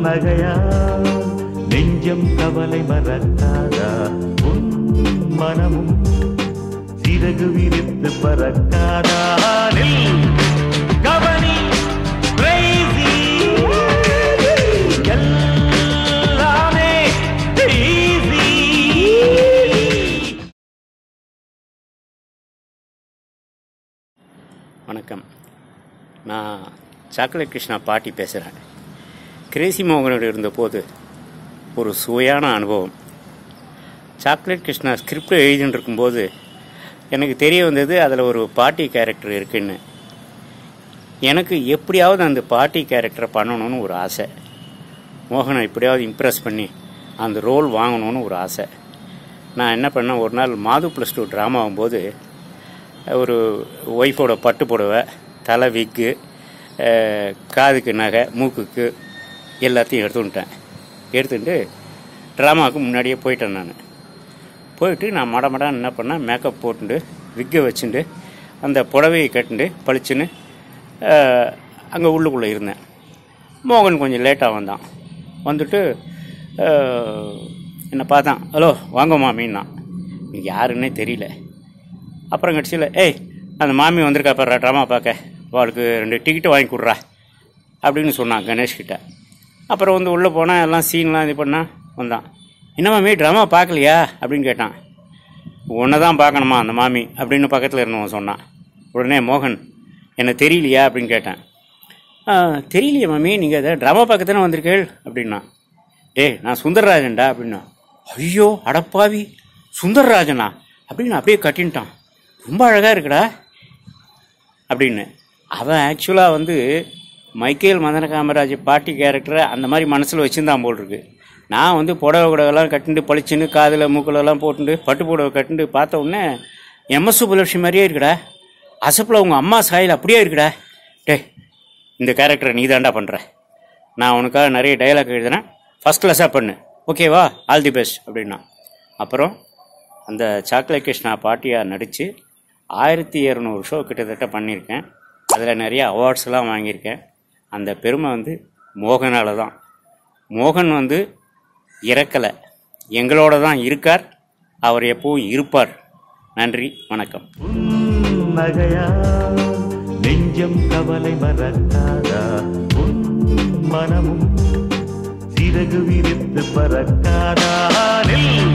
நகையா நெஞ்சம் கவலை மறக்காதா உன் மனமும் சிறகு விரித்து பறக்காதா நில், கவனி crazy. எல்லாமே easy. வணக்கம் நான் சாக்லேட் கிருஷ்ணா பாட்டி பேசுகிறேன் கிரேசி மோகனோடு இருந்தபோது ஒரு சுவையான அனுபவம் சாக்லேட் கிருஷ்ணா ஸ்கிரிப்ட் எழுதிட்டு இருக்கும்போது எனக்கு தெரிய வந்தது அதில் ஒரு பாட்டி கேரக்டர் இருக்குன்னு எனக்கு எப்படியாவது அந்த பாட்டி கேரக்டரை பண்ணணும்னு ஒரு ஆசை மோகனை எப்படியாவது இம்ப்ரெஸ் பண்ணி அந்த ரோல் வாங்கணும்னு ஒரு ஆசை நான் என்ன பண்ணேன் ஒரு நாள் மாது ப்ளஸ் டூ ட்ராமா ஆகும்போது ஒரு ஒய்ஃபோட பட்டு புடவை தலை விக்கு அஹ், காதுக்கு நகை மூக்குக்கு எல்லாத்தையும் எடுத்துக்கிட்டேன் எடுத்துட்டு ட்ராமாவுக்கு முன்னாடியே போயிட்டேன் நான் போயிட்டு நான் மட மடான்னு என்ன பண்ணேன் மேக்கப் போட்டுட்டு விக்கை வச்சுட்டு அந்த புடவையை கட்டுண்டு பளிச்சுன்னு அங்கே உள்ளுக்குள்ளே இருந்தேன் மோகன் கொஞ்சம் லேட்டாக வந்தான் வந்துட்டு அஹ், என்னை பார்த்தான் ஹலோ வாங்க மாமின்னா எனக்கு யாருன்னே தெரியல அப்புறம் கடைசியில் ஏய் அந்த மாமி வந்திருக்கா பாரு ட்ராமா பார்க்க அவளுக்கு ரெண்டு டிக்கெட்டு வாங்கி கொடுறா அப்படின்னு சொன்னான் கணேஷ் கிட்ட அப்புறம் வந்து உள்ளே போனால் எல்லாம் சீன்லாம் இது பண்ணா வந்தான் என்ன மாமி ட்ராமா பார்க்கலையா அப்படின்னு கேட்டான் உன்னை தான் பார்க்கணுமா அந்த மாமி அப்படின்னு பக்கத்தில் இருந்தவன் சொன்னான் உடனே மோகன் என்ன தெரியலையா அப்படின்னு கேட்டேன் "ஆ, தெரியலையே மாமி நீங்கள் அதை ட்ராமா பார்க்க தானே வந்திருக்கீள் அப்படின்னா டேய் நான் சுந்தரராஜன்டா அப்படின்னா ஐயோ அடப்பாவி சுந்தரராஜனா அப்படின்னு அப்படியே கட்டின்ட்டான் ரொம்ப அழகாக இருக்குடா அப்படின்னு அவன் ஆக்சுவலாக வந்து மைக்கேல் மதன காமராஜ் பாட்டி கேரக்டரை அந்த மாதிரி மனசில் வச்சுருந்தான் போல் இருக்கு நான் வந்து புடவை குடவெல்லாம் கட்டிண்டு பளிச்சுன்னு காதில் மூக்கிலெல்லாம் போட்டுண்டு பட்டு புடவை கட்டிண்டு பார்த்த உடனே எம்எஸ் சுப்புலட்சுமி மாதிரியே இருக்குடா அசப்பில் உங்கள் அம்மா சாயில் அப்படியே இருக்குடா டேய் இந்த கேரக்டரை நீ தாண்டா பண்ணுற நான் உனக்காக நிறைய டைலாக் எழுதுனேன் ஃபஸ்ட் கிளாஸாக பண்ணு ஓகேவா ஆல் தி பெஸ்ட் அப்படின்னா அப்புறம் அந்த சாக்லேட் கிருஷ்ணா பாட்டியாக நடித்து ஆயிரத்தி இரநூறு ஷோ கிட்டத்தட்ட பண்ணியிருக்கேன் அதில் நிறைய அவார்ட்ஸ்லாம் வாங்கியிருக்கேன் அந்த பெருமை வந்து மோகனால தான் மோகன் வந்து இறக்கலை எங்களோட தான் இருக்கார் அவர் எப்பவும் இருப்பார் நன்றி வணக்கம் உன் நகையா நெஞ்சம் கவலை மறக்காதா உன் மனமும் சிறகு விரித்து பறக்காதா நில்